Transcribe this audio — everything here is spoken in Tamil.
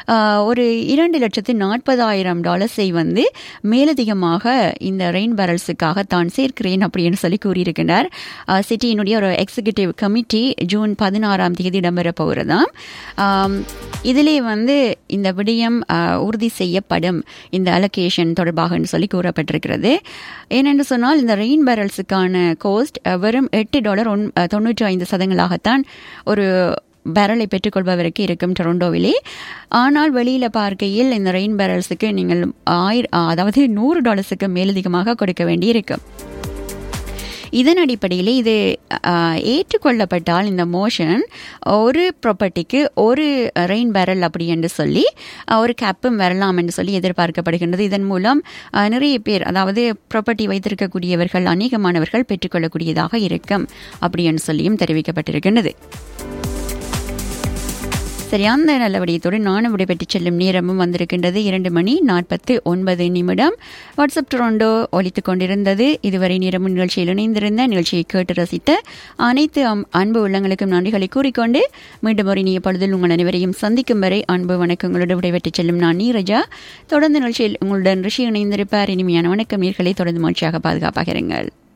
ஆஹ், ஒரு இரண்டு லட்சத்து நாற்பதாயிரம் டாலர்ஸை வந்து மேலதிகமாக இந்த ரெயின் பேரல்ஸுக்காக தான் சேர்க்கிறேன் அப்படின்னு சொல்லி கூறியிருக்கிறார் ஆஹ், சிட்டியினுடைய ஒரு எக்ஸிகியூட்டிவ் கமிட்டி ஜூன் பதினாறாம் தேதி இடம்பெற போகிறதாம் ஆம், இதிலே வந்து இந்த விடயம் ஆஹ், உறுதி செய்யப்படும் இந்த அலோகேஷன் தொடர்பாக சொல்லி கூறப்பட்டிருக்கிறது ஏனென்று சொன்னால் இந்த ரெயின் பேரல்ஸுக்கான கோஸ்ட் வெறும் எட்டு டாலர் ஒன் தொண்ணூற்றி ஐந்து சதங்களாகத்தான் ஒரு பேரலை பெற்றுக்கொள்பவருக்கு இருக்கும் டொரண்டோவிலே ஆனால் வெளியில் பார்க்கையில் இந்த ரெயின் பேரல்ஸுக்கு நீங்கள் ஆயிர அதாவது நூறு டாலர்ஸுக்கு மேலதிகமாக கொடுக்க வேண்டியிருக்கும் இதன் அடிப்படையில் இது ஆஹ், ஏற்றுக்கொள்ளப்பட்டால் இந்த மோஷன் ஒரு ப்ராப்பர்ட்டிக்கு ஒரு ரெயின் பேரல் அப்படி என்று சொல்லி ஆஹ், ஒரு கேப்பும் வரலாம் என்று சொல்லி எதிர்பார்க்கப்படுகின்றது இதன் மூலம் ஆஹ், நிறைய பேர் அதாவது ப்ராப்பர்ட்டி வைத்திருக்கக்கூடியவர்கள் அநேகமானவர்கள் பெற்றுக்கொள்ளக்கூடியதாக இருக்கும் அப்படி என்று சொல்லியும் தெரிவிக்கப்பட்டிருக்கின்றது சரி அந்த நல்லபடியத்தோடு நானும் விடைபெற்று செல்லும் நேரமும் வந்திருக்கின்றது இரண்டு மணி நாற்பத்து ஒன்பது நிமிடம் வாட்ஸ்அப் டொரண்டோ ஒலித்துக் கொண்டிருந்தது இதுவரை நேரமும் நிகழ்ச்சியில் இணைந்திருந்த நிகழ்ச்சியை கேட்டு ரசித்த அனைத்து அம்- அன்பு உள்ளங்களுக்கும் நன்றிகளை கூறிக்கொண்டு மீண்டும் ஒரு இனிய பொழுதில் உங்கள் அனைவரையும் சந்திக்கும் வரை அன்பு வணக்கங்களோடு விடைபெற்று செல்லும் நான் நீரஜா தொடர்ந்து நிகழ்ச்சியில் உங்களுடன் ரிஷி இணைந்திருப்பார் இனிமையான வணக்கம் நீர்களை தொடர்ந்து மகிழ்ச்சியாக பாதுகாப்பாக இருங்கள்